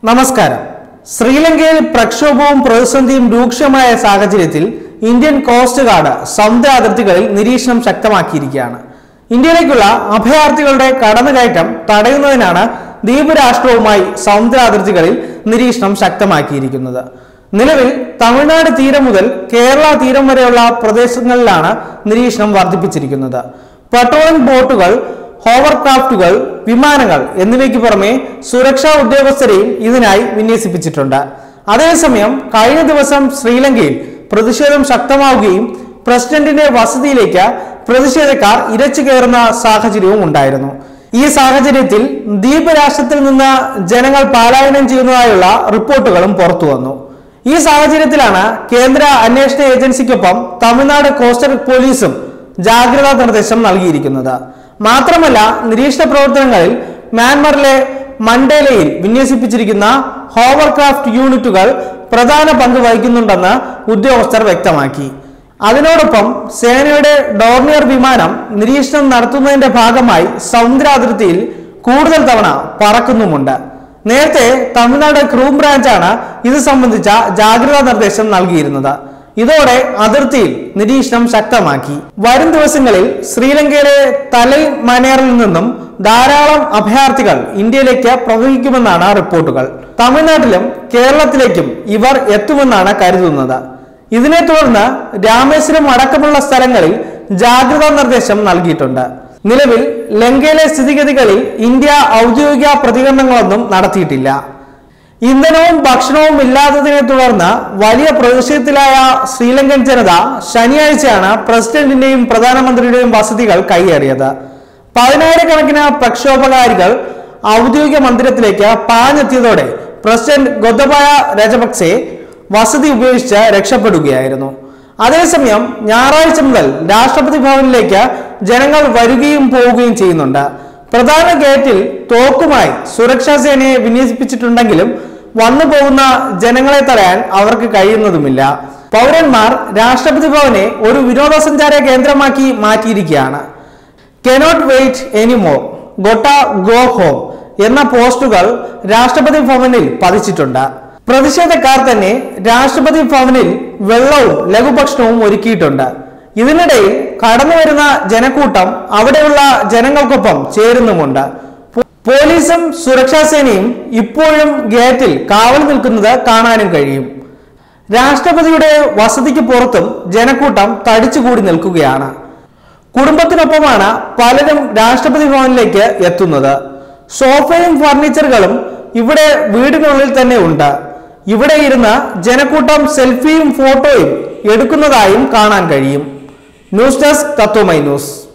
നമസ്കാരം ശ്രീലങ്കയിൽ പ്രക്ഷോഭവും പ്രതിസന്ധിയും രൂക്ഷമായ സാഹചര്യത്തിൽ ഇന്ത്യൻ കോസ്റ്റ് ഗാർഡ് സമുദ്ര അതിർത്തികളിൽ നിരീക്ഷണം ശക്തമാക്കിയിരിക്കുകയാണ് ഇന്ത്യയിലേക്കുള്ള അഭയാർത്ഥികളുടെ കടന്നുകയറ്റം തടയുന്നതിനാണ് ദ്വീപ് രാഷ്ട്രവുമായി സമുദ്ര അതിർത്തികളിൽ നിരീക്ഷണം ശക്തമാക്കിയിരിക്കുന്നത് നിലവിൽ തമിഴ്നാട് തീരം മുതൽ കേരള തീരം വരെയുള്ള പ്രദേശങ്ങളിലാണ് നിരീക്ഷണം വർദ്ധിപ്പിച്ചിരിക്കുന്നത് പെട്രോളിംഗ് ബോട്ടുകൾ ഹോവർക്രാഫ്റ്റുകൾ വിമാനങ്ങൾ എന്നിവയ്ക്ക് പുറമെ സുരക്ഷാ ഉദ്യോഗസ്ഥരെയും ഇതിനായി വിന്യസിപ്പിച്ചിട്ടുണ്ട് അതേസമയം കഴിഞ്ഞ ദിവസം ശ്രീലങ്കയിൽ പ്രതിഷേധം ശക്തമാവുകയും പ്രസിഡന്റിന്റെ വസതിയിലേക്ക് പ്രതിഷേധക്കാർ ഇരച്ചു കയറുന്ന സാഹചര്യവും ഉണ്ടായിരുന്നു ഈ സാഹചര്യത്തിൽ ദ്വീപ് രാഷ്ട്രത്തിൽ നിന്ന് ജനങ്ങൾ പലായനം ചെയ്യുന്നതായുള്ള റിപ്പോർട്ടുകളും പുറത്തു വന്നു ഈ സാഹചര്യത്തിലാണ് കേന്ദ്ര അന്വേഷണ ഏജൻസിക്കൊപ്പം തമിഴ്നാട് കോസ്റ്റൽ പോലീസും ജാഗ്രതാ നിർദ്ദേശം നൽകിയിരിക്കുന്നത് മാത്രമല്ല നിരീക്ഷണ പ്രവർത്തനങ്ങളിൽ മ്യാൻമറിലെ മണ്ടേലയിൽ വിന്യസിപ്പിച്ചിരിക്കുന്ന ഹോവർക്രാഫ്റ്റ് യൂണിറ്റുകൾ പ്രധാന പങ്ക് വഹിക്കുന്നുണ്ടെന്ന് ഉദ്യോഗസ്ഥർ വ്യക്തമാക്കി അതിനോടൊപ്പം സേനയുടെ ഡോർണിയർ വിമാനം നിരീക്ഷണം നടത്തുന്നതിന്റെ ഭാഗമായി സമുദ്ര അതിർത്തിയിൽ കൂടുതൽ തവണ പറക്കുന്നുമുണ്ട് നേരത്തെ തമിഴ്നാട് ക്രൂം ബ്രാഞ്ചാണ് ഇത് സംബന്ധിച്ച ജാഗ്രതാ നിർദ്ദേശം നൽകിയിരുന്നത് ഇതോടെ അതിർത്തിയിൽ നിരീക്ഷണം ശക്തമാക്കി വരും ദിവസങ്ങളിൽ ശ്രീലങ്കയിലെ തലൈ മനേറിൽ നിന്നും ധാരാളം അഭയാർത്ഥികൾ ഇന്ത്യയിലേക്ക് പ്രവഹിക്കുമെന്നാണ് റിപ്പോർട്ടുകൾ തമിഴ്നാട്ടിലും കേരളത്തിലേക്കും ഇവർ എത്തുമെന്നാണ് കരുതുന്നത് ഇതിനെ തുടർന്ന് രാമേശ്വരം അടക്കമുള്ള സ്ഥലങ്ങളിൽ ജാഗ്രതാ നിർദ്ദേശം നൽകിയിട്ടുണ്ട് നിലവിൽ ലങ്കയിലെ സ്ഥിതിഗതികളിൽ ഇന്ത്യ ഔദ്യോഗിക പ്രതികരണങ്ങളൊന്നും നടത്തിയിട്ടില്ല ഇന്ധനവും ഭക്ഷണവും ഇല്ലാത്തതിനെ തുടർന്ന് വലിയ പ്രതിഷേധത്തിലായ ശ്രീലങ്കൻ ജനത ശനിയാഴ്ചയാണ് പ്രസിഡന്റിന്റെയും പ്രധാനമന്ത്രിയുടെയും വസതികൾ കൈയേറിയത് പതിനായിരക്കണക്കിന് പ്രക്ഷോഭകാരികൾ ഔദ്യോഗിക മന്ദിരത്തിലേക്ക് പാഞ്ഞെത്തിയതോടെ പ്രസിഡന്റ് ഗൊതബായ രജപക്സെ വസതി ഉപയോഗിച്ച് രക്ഷപ്പെടുകയായിരുന്നു അതേസമയം ഞായറാഴ്ച മുതൽ രാഷ്ട്രപതി ഭവനിലേക്ക് ജനങ്ങൾ വരികയും പോവുകയും ചെയ്യുന്നുണ്ട് പ്രധാന ഗേറ്റിൽ തോക്കുമായി സുരക്ഷാ സേനയെ വിന്യസിപ്പിച്ചിട്ടുണ്ടെങ്കിലും വന്നു പോകുന്ന ജനങ്ങളെ തടയാൻ അവർക്ക് കഴിയുന്നതുമില്ല പൗരന്മാർ രാഷ്ട്രപതി ഭവനെ ഒരു വിനോദസഞ്ചാര കേന്ദ്രമാക്കി മാറ്റിയിരിക്കുകയാണ് cannot wait anymore gotta go home എന്ന പോസ്റ്റുകൾ രാഷ്ട്രപതി ഭവനിൽ പതിച്ചിട്ടുണ്ട് പ്രതിഷേധക്കാർ തന്നെ രാഷ്ട്രപതി ഭവനിൽ വെള്ളവും ലഘുഭക്ഷണവും ഒരുക്കിയിട്ടുണ്ട് ഇതിനിടയിൽ കടന്നു വരുന്ന ജനക്കൂട്ടം അവിടെയുള്ള ജനങ്ങൾക്കൊപ്പം ചേരുന്നുമുണ്ട് പോ- പോലീസും സുരക്ഷാ സേനയും ഇപ്പോഴും ഗേറ്റിൽ കാവൽ നിൽക്കുന്നത് കാണാനും കഴിയും രാഷ്ട്രപതിയുടെ വസതിക്ക് പുറത്തും ജനക്കൂട്ടം തടിച്ചുകൂടി നിൽക്കുകയാണ് കുടുംബത്തിനൊപ്പമാണ് പലരും രാഷ്ട്രപതി ഭവനിലേക്ക് എത്തുന്നത് സോഫയും ഫർണിച്ചറുകളും ഇവിടെ വീടിനുള്ളിൽ തന്നെ ഉണ്ട് ഇവിടെ ഇരുന്ന് ജനക്കൂട്ടം സെൽഫിയും ഫോട്ടോയും എടുക്കുന്നതായും കാണാൻ കഴിയും ന്യൂസ് ഡെസ്ക് തത്വമൈ ന്യൂസ്